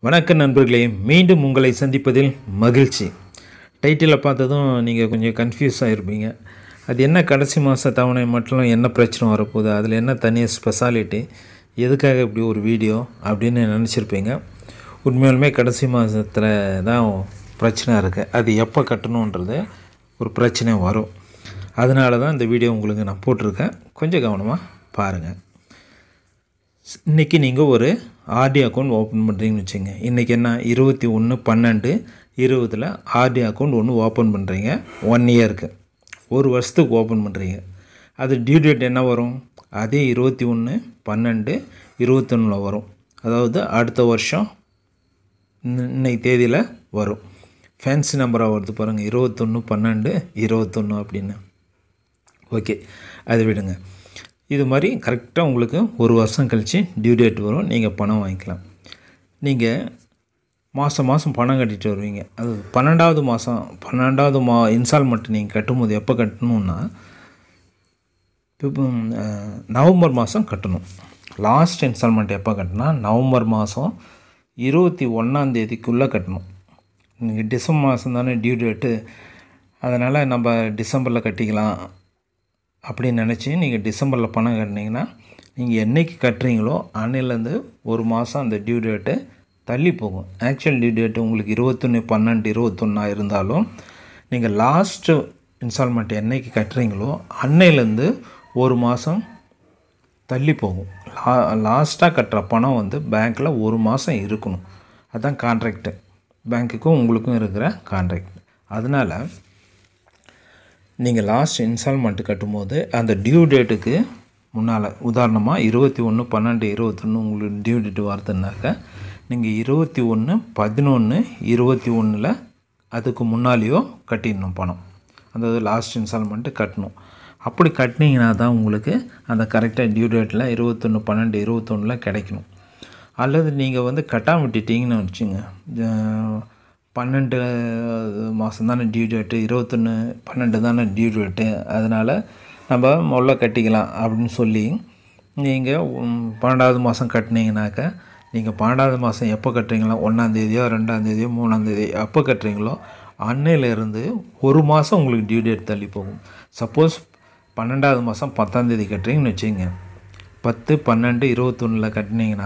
வணக்கம் நண்பர்களே மீண்டும் உங்களை சந்திப்பதில் மகிழ்ச்சி டைட்டிலில் பார்த்ததும் நீங்கள் கொஞ்சம் கன்ஃபியூஸ் ஆகிருப்பீங்க அது என்ன கடைசி மாத தவணை மட்டும் என்ன பிரச்சனை வரப்போகுது அதில் என்ன தனியாக ஸ்பெஷாலிட்டி எதுக்காக இப்படி ஒரு வீடியோ அப்படின்னு நினச்சிருப்பீங்க உண்மையாலுமே கடைசி மாதத்தில் தான் பிரச்சனை இருக்குது அது எப்போ கட்டணுன்றது ஒரு பிரச்சனை வரும் அதனால தான் இந்த வீடியோ உங்களுக்கு நான் போட்டிருக்கேன் கொஞ்சம் கவனமாக பாருங்கள் இன்றைக்கி நீங்கள் ஒரு ஆர்டி அக்கௌண்ட் ஓப்பன் பண்ணுறீங்கன்னு வச்சுங்க இன்றைக்கி என்ன இருபத்தி ஒன்று பன்னெண்டு இருபதில் ஆர்டி அக்கௌண்ட் ஒன்று ஓப்பன் பண்ணுறீங்க ஒன் இயருக்கு ஒரு வருஷத்துக்கு ஓப்பன் பண்ணுறீங்க அது டியூ டேட் என்ன வரும் அதே இருபத்தி ஒன்று பன்னெண்டு இருபத்தொன்னில் வரும் அதாவது அடுத்த வருஷம் இன்ன- இன்னைக்கு தேதியில் வரும் ஃபேன்சி நம்பராக வருது பாருங்கள் இருபத்தொன்று பன்னெண்டு இருபத்தொன்று அப்படின்னு ஓகே அது விடுங்க இது மாதிரி கரெக்டாக உங்களுக்கு ஒரு வருஷம் கழித்து டியூ டேட் வரும் நீங்கள் பணம் வாங்கிக்கலாம் நீங்கள் மாதம் மாதம் பணம் கட்டிட்டு வருவீங்க அது பன்னெண்டாவது மாதம் பன்னெண்டாவது மா இன்ஸ்டால்மெண்ட் நீங்கள் கட்டும்போது எப்போ கட்டணுன்னா இப்போ அஹ், நவம்பர் மாதம் கட்டணும் லாஸ்ட் இன்ஸ்டால்மெண்ட் எப்போ கட்டினா நவம்பர் மாதம் இருபத்தி ஒன்றாந்தேதிக்குள்ளே கட்டணும் நீங்கள் டிசம்பர் மாதம் தானே டியூ டேட்டு அதனால் நம்ம டிசம்பரில் கட்டிக்கலாம் அப்படின்னு நினச்சி நீங்கள் டிசம்பரில் பணம் கட்டினீங்கன்னா நீங்கள் என்னைக்கு கட்டுறீங்களோ அன்னையிலேருந்து ஒரு மாதம் அந்த டியூ டேட்டு தள்ளி போகும் ஆக்சுவல் டியூ டேட்டு உங்களுக்கு இருபத்தொன்று பன்னெண்டு இருபத்தொன்னா இருந்தாலும் நீங்கள் லாஸ்ட்டு இன்ஸ்டால்மெண்ட் என்னைக்கு கட்டுறீங்களோ அன்னையிலேருந்து ஒரு மாதம் தள்ளி போகும் லா லாஸ்ட்டாக கட்டுற பணம் வந்து பேங்க்கில் ஒரு மாதம் இருக்கணும் அதுதான் கான்ட்ராக்டு பேங்க்குக்கும் உங்களுக்கும் இருக்கிற கான்ட்ராக்ட் அதனால் நீங்கள் லாஸ்ட் இன்ஸ்டால்மெண்ட் கட்டும்போது அந்த டியூ டேட்டுக்கு முன்னால் உதாரணமாக இருபத்தி ஒன்று பன்னெண்டு இருபத்தொன்று உங்களுக்கு டியூ டேட் வருதுன்னாக்க நீங்கள் இருபத்தி ஒன்று பதினொன்று இருபத்தி ஒன்றில் அதுக்கு முன்னாலேயோ கட்டிடணும் பணம் அதாவது லாஸ்ட் இன்ஸ்டால்மெண்ட்டு கட்டணும் அப்படி கட்டினீங்கன்னா தான் உங்களுக்கு அந்த கரெக்டாக டியூ டேட்டில் இருபத்தொன்று பன்னெண்டு இருபத்தொன்னில் கிடைக்கணும் அல்லது நீங்கள் வந்து கட்டாம விட்டுட்டீங்கன்னு வச்சுங்க ஜ- பன்னெண்டு மாதம் தானே டியூ டேட்டு இருபத்தொன்று பன்னெண்டு தானே டியூ டேட்டு அதனால் நம்ம முதல்ல கட்டிக்கலாம் அப்படின்னு சொல்லி நீங்கள் பன்னெண்டாவது மாதம் கட்டினீங்கனாக்கா நீங்கள் பன்னெண்டாவது மாதம் எப்போ கட்டுறீங்களோ ஒன்றாந்தேதியோ ரெண்டாந்தேதியோ மூணாந்தேதி எப்போ கட்டுறீங்களோ அன்னையிலேருந்து ஒரு மாதம் உங்களுக்கு டியூ டேட் தள்ளி போகும் சப்போஸ் பன்னெண்டாவது மாதம் பத்தாந்தேதி கட்டுறீங்கன்னு வச்சுங்க பத்து பன்னெண்டு இருபத்தொன்னில் கட்டினீங்கன்னா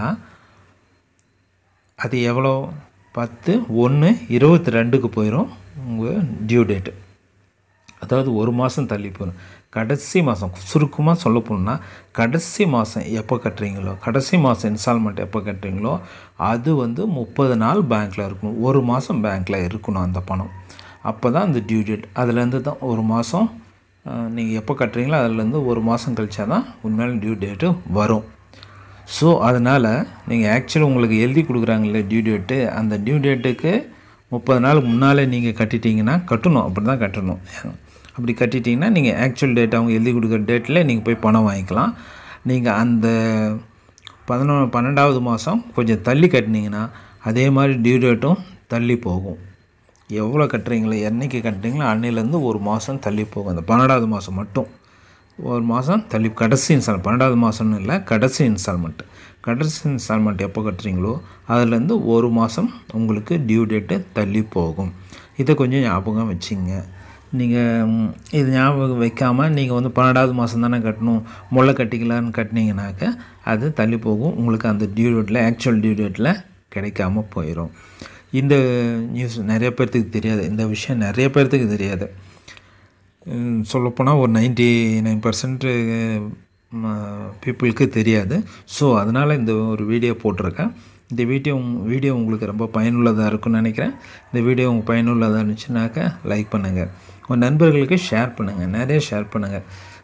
அது எவ்வளோ பத்து ஒன்று இருபத்தி ரெண்டுக்கு போயிடும் உங்கள் டியூ டேட்டு அதாவது ஒரு மாதம் தள்ளி போயிடும் கடைசி மாதம் சுருக்கமாக சொல்ல போகணுன்னா கடைசி மாதம் எப்போ கட்டுறீங்களோ கடைசி மாதம் இன்ஸ்டால்மெண்ட் எப்போ கட்டுறீங்களோ அது வந்து முப்பது நாள் பேங்க்கில் இருக்கணும் ஒரு மாதம் பேங்க்கில் இருக்கணும் அந்த பணம் அப்போ தான் அந்த டியூ டேட் அதுலேருந்து தான் ஒரு மாதம் நீங்கள் எப்போ கட்டுறீங்களோ அதுலேருந்து ஒரு மாதம் கழிச்சா தான் உண்மையான டியூ டேட்டு வரும் ஸோ அதனால் நீங்கள் ஆக்சுவலி உங்களுக்கு எழுதி கொடுக்குறாங்களே டியூ டேட்டு அந்த டியூ டேட்டுக்கு முப்பது நாளுக்கு முன்னாலே நீங்கள் கட்டிட்டீங்கன்னா கட்டணும் அப்படி தான் கட்டணும் அப்படி கட்டிட்டீங்கன்னா நீங்கள் ஆக்சுவல் டேட் அவங்க எழுதி கொடுக்குற டேட்டில் நீங்கள் போய் பணம் வாங்கிக்கலாம் நீங்கள் அந்த பதினொன்று பன்னெண்டாவது மாதம் கொஞ்சம் தள்ளி கட்டினீங்கன்னா அதே மாதிரி டியூ டேட்டும் தள்ளி போகும் எவ்வளோ கட்டுறீங்களோ என்னைக்கு கட்டுறீங்களோ அன்னையிலேருந்து ஒரு மாதம் தள்ளி போகும் அந்த பன்னெண்டாவது மாதம் மட்டும் ஒரு மாதம் தள்ளி கடைசி இன்ஸ்டால் பன்னெண்டாவது மாதம்னு இல்லை கடைசி இன்ஸ்டால்மெண்ட் கடைசி இன்ஸ்டால்மெண்ட் எப்போ கட்டுறீங்களோ அதுலேருந்து ஒரு மாதம் உங்களுக்கு டியூ டேட்டு தள்ளி போகும் இதை கொஞ்சம் ஞாபகம் வச்சுங்க நீங்கள் இது ஞாபகம் வைக்காமல் நீங்கள் வந்து பன்னெண்டாவது மாதம் தானே கட்டணும் முல்லை கட்டிக்கலான்னு கட்டினீங்கனாக்க அது தள்ளி போகும் உங்களுக்கு அந்த டியூ டேட்டில் ஆக்சுவல் டியூ டேட்டில் கிடைக்காம போயிடும் இந்த நியூஸ் நிறைய பேர்த்துக்கு தெரியாது இந்த விஷயம் நிறைய பேர்த்துக்கு தெரியாது சொல்லப்போனால் ஒரு நைன்டி நைன் பர்சன்ட்டு பீப்புளுக்கு தெரியாது ஸோ அதனால் இந்த ஒரு வீடியோ போட்டிருக்கேன் இந்த வீடியோ வீடியோ உங்களுக்கு ரொம்ப பயனுள்ளதாக இருக்கும்னு நினைக்கிறேன் இந்த வீடியோ உங்களுக்கு பயனுள்ளதாக இருந்துச்சுனாக்கா லைக் பண்ணுங்கள் உங்கள் நண்பர்களுக்கு ஷேர் பண்ணுங்கள் நிறைய ஷேர் பண்ணுங்கள்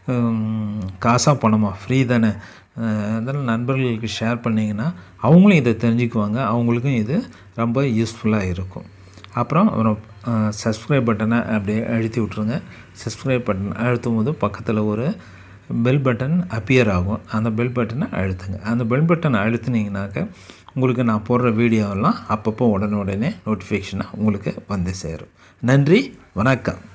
காசாக பணமா ஃப்ரீ தானே அஹ் அதனால் நண்பர்களுக்கு ஷேர் பண்ணிங்கன்னா அவங்களும் இதை தெரிஞ்சுக்குவாங்க அவங்களுக்கும் இது ரொம்ப யூஸ்ஃபுல்லாக இருக்கும் அப்புறம் அப்புறம் சப்ஸ்கிரைப் பட்டனை அப்படியே அழுத்தி விட்ருங்க சப்ஸ்கிரைப் பட்டன் அழுத்தும் போது பக்கத்தில் ஒரு பெல் பட்டன் அப்பியர் ஆகும் அந்த பெல் பட்டனை அழுத்துங்க அந்த பெல் பட்டனை அழுத்துனீங்கனாக்க உங்களுக்கு நான் போடுற வீடியோவெல்லாம் அப்பப்போ உடனே உடனே நோட்டிஃபிகேஷனாக உங்களுக்கு வந்து சேரும் நன்றி வணக்கம்